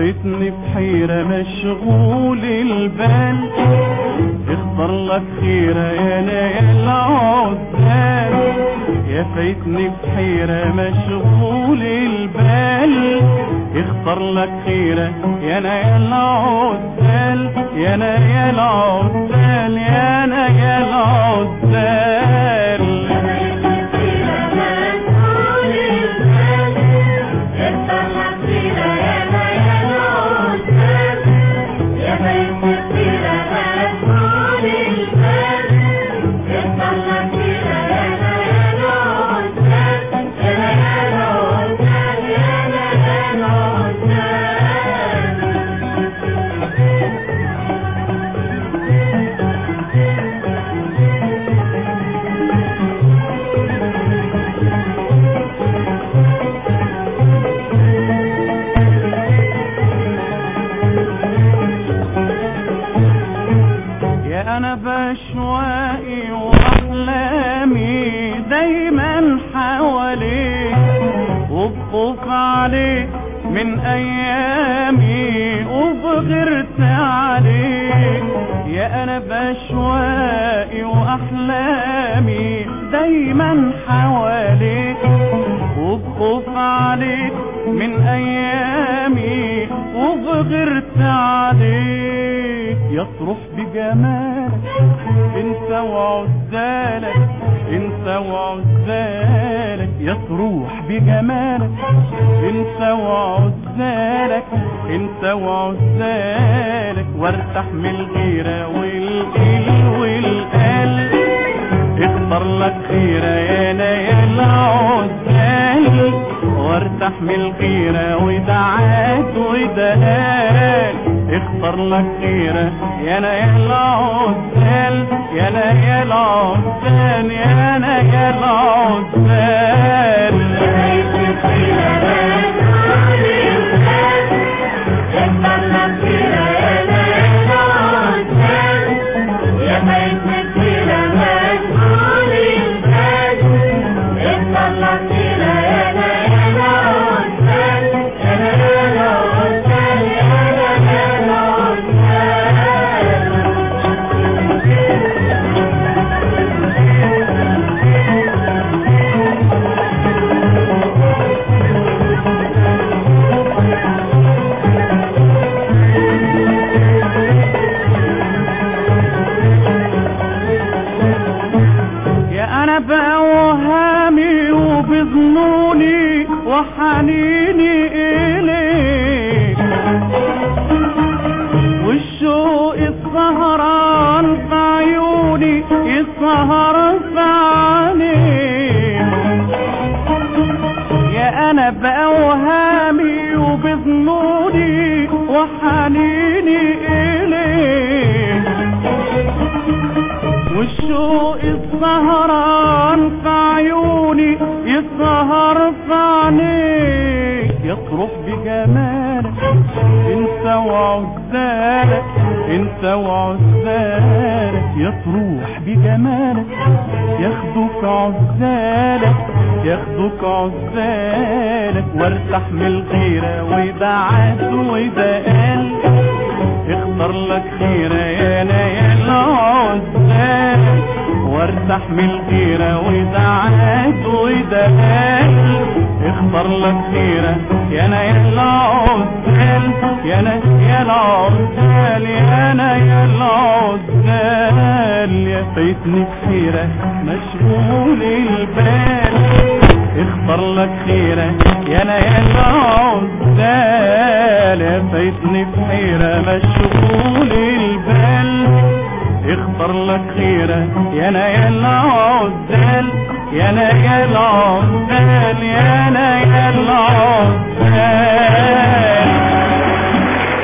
فايتني في حيرة مشغول البال اختار لك خيرة يا ليال عزال يا فايتني في حيرة مشغول البال اختار لك خيرة يا ليال عزال يا ليال عزال يا ليال عزال يا انا بشوائي واحلامي دايما حواليك وبخوف عليك من ايامي وبغرت عليك يا انا بشوائي واحلامي دايما حواليك وبخوف عليك من ايامي وبغرت عليك يصرخ بجمالك انت وعزالك انت وعزالك يصروح بجمالك انت وعزالك انت وعزالك وارتاح من الغيرة والقيل والقال اختار لك خيرة يا ليال عزال وارتاح من الغيرة ودعات ودهال اختار لك خيرة يا ليال عزال يا ليال عزال يا ليال عزال يا انا بأوهامي وبظنوني وحنيني اليك والشوق السهران في عيوني يسهر في عينيك يا انا بأوهامي وبظنوني وحنيني اليك والشوق السهران في عيوني يسهر في عينيك يصرخ بجمالك انت وعزالك انت وعزالك يصروح بجمالك ياخدك عزالك ياخدك عزالك وارتاح من الغيرة ودعات ودقال اختار لك خيرة يا ليال عزال وارتاح من الغيرة ودعات ودقال اختار لك خيرة يا ليال عزال يا ليال عزال يا ليال عزال يا فايتني بخيرة مشغول البال اختار لك خيرة يا ليال عزال يا فايتني في حيرة مشغول البال اختار لك خيرة يا ليال عزال يا ليال عزال يا